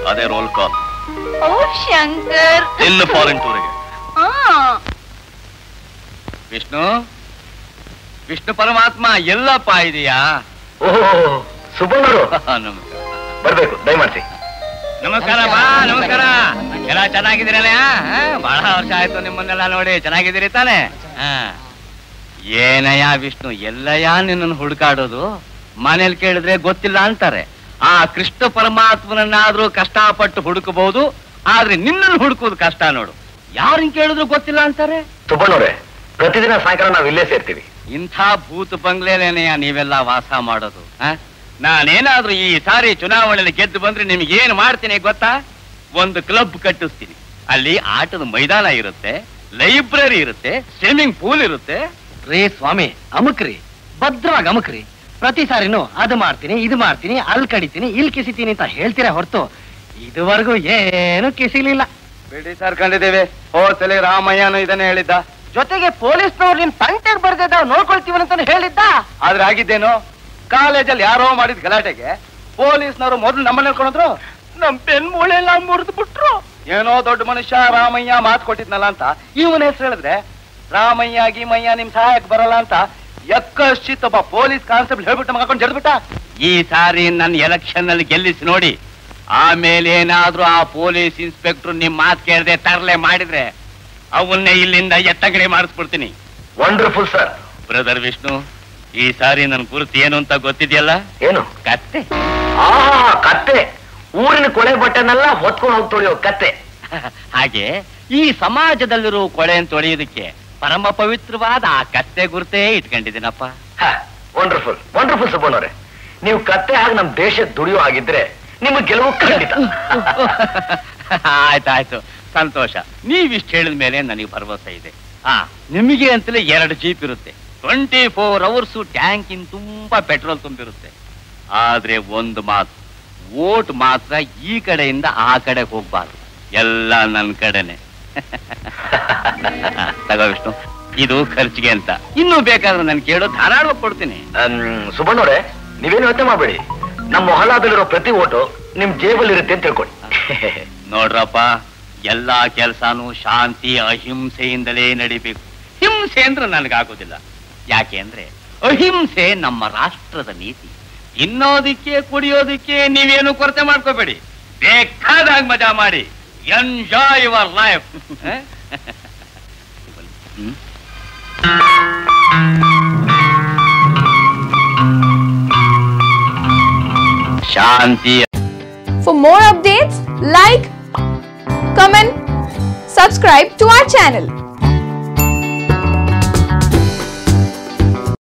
ಅದೇ roll call ಓ ಶಂಕರ್ ಇನ್ನು foreign ಟೂರಿಗೆ ಆ ವಿಷ್ಣು ವಿಷ್ಣು ಪರಮಾತ್ಮ ಎಲ್ಲಪ್ಪ ಇದೆಯಾ ಓಹೋ ಸುಬ್ಬಣ್ಣರು ನಮಸ್ಕಾರ ಬರ್ಬೇಕು ದಯಮಾಡಿಸಿ ನಮಸ್ಕಾರ ಬಾ ನಮಸ್ಕಾರ ಎಲ್ಲ ಚೆನ್ನಾಗಿದ್ದೀರಲ್ಲ ಆ? ಬಹಳ ವರ್ಷ ಆಯ್ತು ನಿಮ್ಮನ್ನೆಲ್ಲ ನೋಡಿ ಚೆನ್ನಾಗಿದ್ದೀರಿ ತಾನೆ ಆ. ಏನಯ್ಯ ವಿಷ್ಣು ಎಲ್ಲಯ್ಯ ನಿನ್ನನ್ನು ಹುಡುಕಾಡೋದು ಮನೇಲಿ ಕೇಳಿದ್ರೆ ಗೊತ್ತಿಲ್ಲ ಅಂತಾರೆ ಆ ಕೃಷ್ಣ ಪರಮಾತ್ಮನನ್ನಾದ್ರೂ ಕಷ್ಟಪಟ್ಟು ಹುಡುಕಬಹುದು ಆದ್ರೆ ನಿನ್ನನ್ನು ಹುಡುಕೋದು ಕಷ್ಟ ನೋಡು ಯಾರನ್ನ ಕೇಳಿದ್ರು ಗೊತ್ತಿಲ್ಲ ಅಂತಾರೆ ಸುಬ್ಬಣ್ಣವ್ರೆ ಪ್ರತಿದಿನ ಸಾಯಂಕಾಲ ನಾವು ಇಲ್ಲೇ ಸೇರ್ತೀವಿ ಇಂಥ ಭೂತ ಬಂಗ್ಲೆನೇನೆಯ ನೀವೆಲ್ಲ ವಾಸ ಮಾಡೋದು ಆ? ನಾನೇನಾದ್ರೂ ಈ ಸಾರಿ ಚುನಾವಣೆಯಲ್ಲಿ ಗೆದ್ದು ಬಂದ್ರೆ ನಿಮ್ಗೆ ಏನ್ ಮಾಡ್ತೀನಿ ಗೊತ್ತಾ ಒಂದು ಕ್ಲಬ್ ಕಟ್ಟಿಸ್ತೀನಿ ಅಲ್ಲಿ ಆಟದ ಮೈದಾನ ಇರುತ್ತೆ ಲೈಬ್ರರಿ ಇರುತ್ತೆ ಸ್ವಿಮ್ಮಿಂಗ್ ಪೂಲ್ ಇರುತ್ತೆ ರೇ ಸ್ವಾಮಿ ಅಮುಕ್ರಿ ಭದ್ರವಾಗಿ ಅಮುಕ್ರಿ ಪ್ರತಿ ಸಾರಿನೂ ಅದು ಮಾಡ್ತೀನಿ ಇದು ಮಾಡ್ತೀನಿ ಅಲ್ಲಿ ಕಡಿತೀನಿ ಇಲ್ಲಿ ಕಿಸಿತೀನಿ ಅಂತ ಹೇಳ್ತೀರಾ ಹೊರತು ಇದುವರೆಗೂ ಏನು ಕಿಸಿಲಿಲ್ಲ ಬಿಡಿ ಸರ್ ಕಂಡಿದ್ದೇವೆ ಹೋಸಲಿ ರಾಮಯ್ಯನು ಇದನ್ನೇ ಹೇಳಿದ್ದ ಜೊತೆಗೆ ಪೊಲೀಸ್ನವ್ರು ನಿಮ್ ತಂಟೆಗೆ ಬರ್ದಿದ್ದ ನೋಡ್ಕೊಳ್ತೀವನಂತಾನೆ ಹೇಳಿದ್ದ ಆದ್ರೆ ಆಗಿದ್ದೇನು ಕಾಲೇಜಲ್ಲಿ ಯಾರೋ ಮಾಡಿದ ಗಲಾಟೆಗೆ ಪೊಲೀಸ್ನವರು ಮೊದಲು ನಮ್ಮನ್ನ ಹೇಳ್ಕೊಂಡ್ರು ನಮ್ ಪೆನ್ ಮೂಳೆಲ್ಲ ಮುರಿದು ಬಿಟ್ರು ಏನೋ ದೊಡ್ಡ ಮನುಷ್ಯ ರಾಮಯ್ಯ ಮಾತು ಕೊಟ್ಟಿದ್ನಲ್ಲ ಅಂತ ಇವನ ಹೆಸರು ಹೇಳಿದ್ರೆ ರಾಮಯ್ಯ ಗೀಮಯ್ಯ ನಿಮ್ ಸಹಾಯಕ್ಕೆ ಬರಲ್ಲ ಅಂತ ಎಕ್ಕಶ್ಚಿತ್ ಒಬ್ಬ ಪೊಲೀಸ್ ಕಾನ್ಸ್ಟೇಬಲ್ ಹೇಳ್ಬಿಟ್ಟು ಮಗಾಕೊಂಡು ಜಡ್ಬಿಟ್ಟ ಈ ಸಾರಿ ನನ್ನ ಎಲೆಕ್ಷನ್ ನಲ್ಲಿ ಗೆಲ್ಲಿಸಿ ನೋಡಿ ಆಮೇಲೆ ಏನಾದ್ರೂ ಆ ಪೊಲೀಸ್ ಇನ್ಸ್ಪೆಕ್ಟರ್ ನಿಮ್ ಮಾತು ಕೇಳದೆ ತರಲೆ ಮಾಡಿದ್ರೆ ಅವನ್ನೇ ಇಲ್ಲಿಂದ ಎತ್ತಗಡೆ ಮಾಡಿಸ್ಬಿಡ್ತೀನಿ ವಂಡರ್ಫುಲ್ ಸರ್ ಬ್ರದರ್ ವಿಷ್ಣು ಈ ಸಾರಿ ನನ್ ಗುರುತು ಏನು ಅಂತ ಗೊತ್ತಿದೆಯಲ್ಲ ಏನು ಕತ್ತೆ ಆ ಕತ್ತೆ ಊರಿನ ಕೊಳೆ ಬಟ್ಟೆನೆಲ್ಲ ಹೊತ್ಕೊಂಡು ಹೋಗಿ ತೊಳೆಯೋ ಕತ್ತೆ ಹಾಗೆ ಈ ಸಮಾಜದಲ್ಲಿರೋ ಕೊಳೆಯನ್ನು ತೊಳೆಯೋದಕ್ಕೆ ಪರಮ ಪವಿತ್ರವಾದ ಆ ಕತ್ತೆ ಗುರುತೇ ಇಟ್ಕೊಂಡಿದ್ದೀನಪ್ಪ ವಂಡರ್ಫುಲ್ ವಂಡರ್ಫುಲ್ ಸುಬ್ಬಣ್ಣವ್ರೆ ನೀವು ಕತ್ತೆ ಹಾಗೆ ನಮ್ ದೇಶ ದುಡಿಯೋ ಆಗಿದ್ರೆ ನಿಮಗೆ ಗೆಲುವು ಖಂಡಿತ ಆಯ್ತಾಯ್ತು ಸಂತೋಷ ನೀವಿಷ್ಟು ಹೇಳಿದ ಮೇಲೆ ನನಗೆ ಭರವಸೆ ಇದೆ ಆ ನಿಮಗೆ ಅಂತಲೇ ಎರಡು ಜೀಪ್ ಇರುತ್ತೆ ಟ್ವೆಂಟಿ ಫೋರ್ ಅವರ್ಸ್ ಟ್ಯಾಂಕಿನ್ ತುಂಬಾ ಪೆಟ್ರೋಲ್ ತುಂಬಿರುತ್ತೆ ಆದ್ರೆ ಒಂದು ಮಾತು ಓಟ್ ಮಾತ್ರ ಈ ಕಡೆಯಿಂದ ಆ ಕಡೆ ಹೋಗ್ಬಾರ್ದು ಎಲ್ಲ ನನ್ನ ಕಡೆನೆ ತಗೋ ವಿಷ್ಣು ಇದು ಖರ್ಚಿಗೆ ಅಂತ ಇನ್ನೂ ಬೇಕಾದ್ರೆ ನಾನು ಕೇಳೋ ಧಾರಾಳವಾಗಿ ಕೊಡ್ತೀನಿ ಅಮ್, ಸುಬ್ಬಣ್ಣವ್ರೆ ನೀವೇನು ಯೋಚನೆ ಮಾಡಬೇಡಿ ನಮ್ಮ ಮೊಹಲ್ಲಾದಲ್ಲಿರೋ ಪ್ರತಿ ಓಟು ನಿಮ್ ಜೇಬಲ್ಲಿ ಇರುತ್ತೆ ಅಂತ ತಿಳ್ಕೊಳ್ಳಿ ನೋಡ್ರಪ್ಪ ಎಲ್ಲಾ ಕೆಲ್ಸಾನು ಶಾಂತಿ ಅಹಿಂಸೆಯಿಂದಲೇ ನಡಿಬೇಕು ಹಿಂಸೆ ಅಂದ್ರೆ ನನಗಾಗೋದಿಲ್ಲ ಯಾಕೆ ಅಂದ್ರೆ ಅಹಿಂಸೆ ನಮ್ಮ ರಾಷ್ಟ್ರದ ನೀತಿ ತಿನ್ನೋದಿಕ್ಕೆ ಕುಡಿಯೋದಿಕ್ಕೆ ನೀವೇನು ಕೊರತೆ ಮಾಡ್ಕೋಬೇಡಿ ಬೇಕಾದಾಗ ಮಜಾ ಮಾಡಿ ಎಂಜಾಯ್ ಯುವರ್ ಲೈಫ್ ಶಾಂತಿ For more updates, like, comment, subscribe to our channel.